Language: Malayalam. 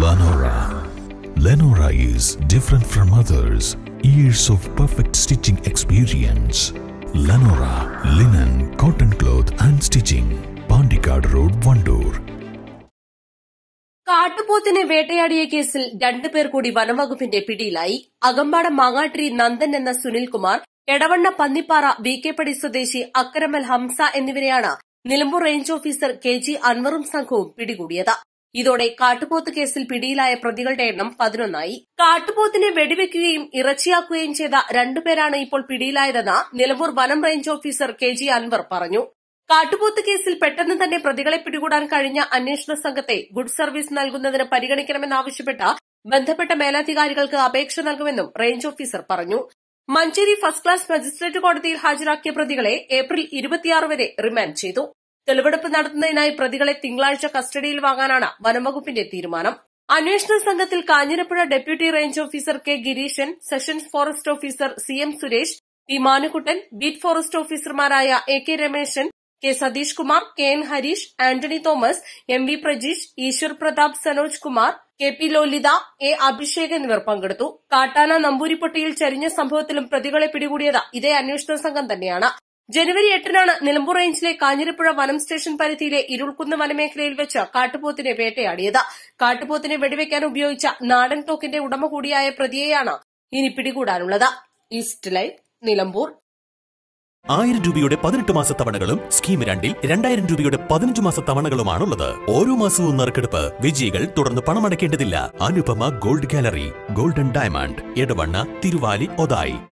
Lenora. Lenora is different from others. Years of perfect stitching experience. Lenora linen, cotton cloth and stitching. Pandikad Road, Vandoor. കാട്ടുപോത്തിനെ വേട്ടയാടിയ കേസിൽ രണ്ടുപേർ കൂടി വനംവകുപ്പിന്റെ പിടിയിലായി അകമ്പാടം മാങ്ങാട്ടിരി നന്ദൻ എന്ന സുനിൽകുമാർ എടവണ്ണ പന്നിപ്പാറ വി കെ പടി സ്വദേശി അക്കരമൽ ഹംസ എന്നിവരെയാണ് Nilambur range officer K G അൻവറും സംഘവും പിടികൂടിയത് ഇതോടെ കാട്ടുപോത്ത് കേസിൽ പിടിയിലായ പ്രതികളുടെ എണ്ണം പതിനൊന്നായി കാട്ടുപോത്തിനെ വെടിവെക്കുകയും ഇറച്ചിയാക്കുകയും ചെയ്ത രണ്ടുപേരാണ് ഇപ്പോൾ പിടിയിലായതെന്ന് നിലമ്പൂർ വനം range officer K G Anwar പറഞ്ഞു കാട്ടുപോത്ത് കേസിൽ പെട്ടെന്ന് തന്നെ പ്രതികളെ പിടികൂടാൻ കഴിഞ്ഞ അന്വേഷണ സംഘത്തെ ഗുഡ് സർവീസ് നൽകുന്നതിന് പരിഗണിക്കണമെന്നാവശ്യപ്പെട്ട് ബന്ധപ്പെട്ട മേലധികാരികൾക്ക് അപേക്ഷ നൽകുമെന്നും റേഞ്ച് ഓഫീസർ പറഞ്ഞു മഞ്ചേരി ഫസ്റ്റ് ക്ലാസ് മജിസ്ട്രേറ്റ് കോടതിയിൽ ഹാജരാക്കിയ പ്രതികളെ ഏപ്രിൽ ഇരുപത്തിയാറ് വരെ റിമാൻഡ് ചെയ്തു തെളിവെടുപ്പ് നടത്തുന്നതിനായി പ്രതികളെ തിങ്കളാഴ്ച കസ്റ്റഡിയിൽ വാങ്ങാനാണ് വനംവകുപ്പിന്റെ തീരുമാനം അന്വേഷണ സംഘത്തിൽ Kanjirapuzha deputy range officer K Gireeshan section forest officer C M Suresh P Manukuttan beat forest ഓഫീസർമാരായ A K Rameshan K Satheesh Kumar K N Harish Antony Thomas M V Prajeesh Eswar Prathap Sanoj Kumar K P Lolitha A Abhishek എന്നിവർ പങ്കെടുത്തു കാട്ടാന നമ്പൂരിപ്പൊട്ടിയിൽ ചരിഞ്ഞ സംഭവത്തിലും പ്രതികളെ പിടികൂടിയത് ഇതേ അന്വേഷണ സംഘം തന്നെയാണ് ജനുവരി എട്ടിനാണ് നിലമ്പൂർ റേഞ്ചിലെ കാഞ്ഞിരപ്പുഴ വനം സ്റ്റേഷൻ പരിധിയിലെ ഇരുൾക്കുന്ന് വനമേഖലയിൽ വെച്ച് കാട്ടുപോത്തിനെ വേട്ടയാടിയത് കാട്ടുപോത്തിനെ വെടിവെക്കാൻ ഉപയോഗിച്ച നാടൻ തോക്കിന്റെ ഉടമ കൂടിയായ പ്രതിയെയാണ് ഇനി പിടികൂടാനുള്ളത് ഈസ്റ്റ് ലൈൻ നിലമ്പൂർ ആയിരം രൂപയുടെ പതിനെട്ട് മാസ തവണകളും സ്കീം രണ്ടിൽ രണ്ടായിരം രൂപയുടെ പതിനഞ്ച് മാസ തവണകളുമാണുള്ളത് ഓരോ മാസവും നറുക്കെടുപ്പ് വിജയികൾ തുടർന്ന് പണമടയ്ക്കേണ്ടതില്ല Anupama gold gallery golden diamond Edavanna Thiruvali Othayi